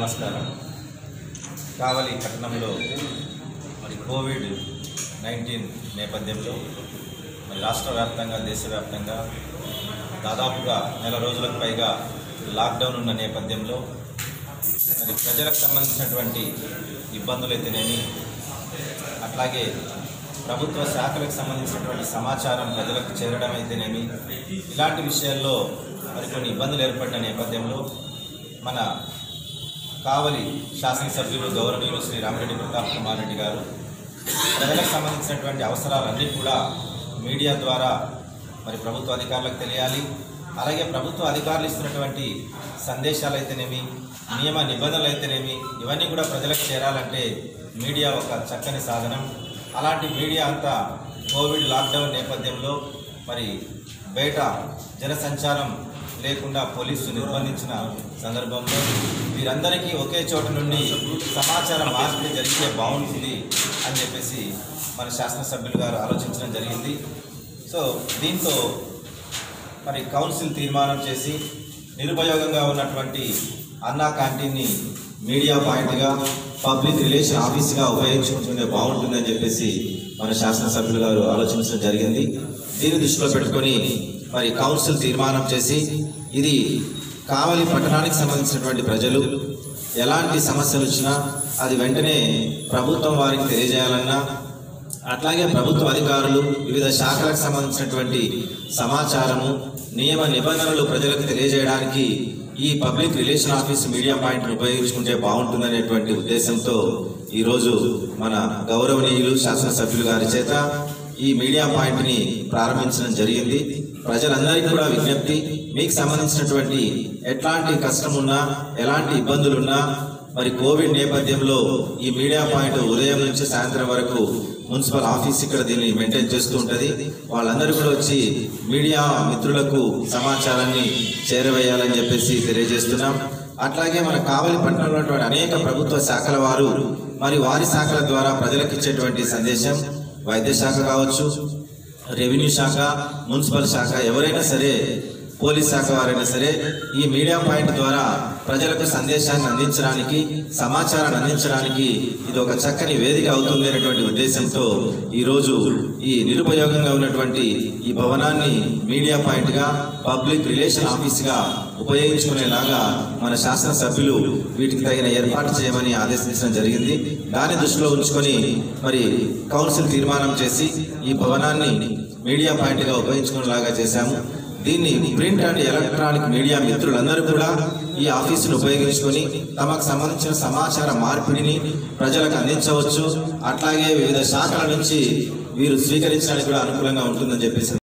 నమస్కారం కావలి పట్టణంలో మరి కోవిడ్ నైన్టీన్ నేపథ్యంలో మరి రాష్ట్ర వ్యాప్తంగా దేశవ్యాప్తంగా దాదాపుగా నెల రోజులకు పైగా లాక్డౌన్ ఉన్న నేపథ్యంలో మరి ప్రజలకు సంబంధించినటువంటి ఇబ్బందులు అయితేనేమి అట్లాగే ప్రభుత్వ శాఖలకు సంబంధించినటువంటి సమాచారం ప్రజలకు చేరడం అయితేనేమి ఇలాంటి విషయాల్లో మరి కొన్ని ఇబ్బందులు ఏర్పడిన నేపథ్యంలో మన కావలి శాసనసభ్యులు గౌరవనీయులు శ్రీ రామిరెడ్డి ప్రతాప్ కుమార్ రెడ్డి గారు ప్రజలకు సంబంధించినటువంటి అవసరాలన్నీ కూడా మీడియా ద్వారా మరి ప్రభుత్వ అధికారులకు తెలియాలి అలాగే ప్రభుత్వ అధికారులు ఇస్తున్నటువంటి సందేశాలు అయితేనేమి నియమ నిబంధనలు అయితేనేమి ఇవన్నీ కూడా ప్రజలకు చేరాలంటే మీడియా ఒక చక్కని సాధనం అలాంటి మీడియా అంతా కోవిడ్ లాక్డౌన్ నేపథ్యంలో మరి బయట జనసంచారం లేకుండా పోలీసులు నిర్బంధించిన సందర్భంలో వీరందరికీ ఒకే చోట నుండి సమాచారం మార్పిడి జరిగితే బాగుంటుంది అని చెప్పేసి మన శాసనసభ్యులు గారు ఆలోచించడం జరిగింది సో దీంతో మరి కౌన్సిల్ తీర్మానం చేసి నిరుపయోగంగా ఉన్నటువంటి అన్నా క్యాంటీన్ని మీడియా పాయింట్గా పబ్లిక్ రిలేషన్ ఆఫీస్గా ఉపయోగించుకుంటుంటే బాగుంటుందని చెప్పేసి మన శాసనసభ్యులు గారు ఆలోచించడం జరిగింది దీన్ని దృష్టిలో పెట్టుకొని మరి కౌన్సిల్ తీర్మానం చేసి ఇది కావలి పట్టణానికి సంబంధించినటువంటి ప్రజలు ఎలాంటి సమస్యలు వచ్చినా అది వెంటనే ప్రభుత్వం వారికి తెలియజేయాలన్నా అట్లాగే ప్రభుత్వ అధికారులు వివిధ శాఖలకు సంబంధించినటువంటి సమాచారము నియమ నిబంధనలు ప్రజలకు తెలియజేయడానికి ఈ పబ్లిక్ రిలేషన్ ఆఫీస్ మీడియా పాయింట్ను ఉపయోగించుకుంటే బాగుంటుందనేటువంటి ఉద్దేశంతో ఈరోజు మన గౌరవనీయులు శాసనసభ్యులు గారి చేత ఈ మీడియా పాయింట్ని ప్రారంభించడం జరిగింది ప్రజలందరికీ కూడా విజ్ఞప్తి మీకు సంబంధించినటువంటి ఎట్లాంటి కష్టం ఉన్నా ఎలాంటి ఇబ్బందులున్నా మరి కోవిడ్ నేపథ్యంలో ఈ మీడియా పాయింట్ ఉదయం నుంచి సాయంత్రం వరకు మున్సిపల్ ఆఫీస్ ఇక్కడ దీన్ని మెయింటైన్ చేస్తూ ఉంటుంది వాళ్ళందరూ కూడా వచ్చి మీడియా మిత్రులకు సమాచారాన్ని చేరవేయాలని చెప్పేసి తెలియజేస్తున్నాం అట్లాగే మన కావలి పట్టణంలో ఉన్నటువంటి అనేక ప్రభుత్వ శాఖల వారు మరి వారి శాఖల ద్వారా ప్రజలకు ఇచ్చేటువంటి సందేశం వైద్య శాఖ కావచ్చు రెవెన్యూ శాఖ మున్సిపల్ శాఖ ఎవరైనా సరే పోలీస్ శాఖ వారైనా సరే ఈ మీడియా పాయింట్ ద్వారా ప్రజలకు సందేశాన్ని అందించడానికి సమాచారాన్ని అందించడానికి ఇది ఒక చక్కని వేదిక అవుతుంది అనేటువంటి ఉద్దేశంతో ఈరోజు ఈ నిరుపయోగంగా ఉన్నటువంటి ఈ భవనాన్ని మీడియా పాయింట్గా పబ్లిక్ రిలేషన్ ఆఫీస్గా ఉపయోగించుకునేలాగా మన శాసనసభ్యులు వీటికి తగిన ఏర్పాటు చేయమని ఆదేశించడం జరిగింది దాన్ని దృష్టిలో ఉంచుకొని మరి కౌన్సిల్ తీర్మానం చేసి ఈ భవనాన్ని మీడియా పాయింట్గా ఉపయోగించుకునేలాగా చేశాము దీన్ని ప్రింట్ అండ్ ఎలక్ట్రానిక్ మీడియా మిత్రులందరూ కూడా ఈ ఆఫీసును ఉపయోగించుకొని తమకు సంబంధించిన సమాచార మార్పిడిని ప్రజలకు అందించవచ్చు అట్లాగే వివిధ శాఖల నుంచి వీరు స్వీకరించడానికి కూడా అనుకూలంగా ఉంటుందని చెప్పేసి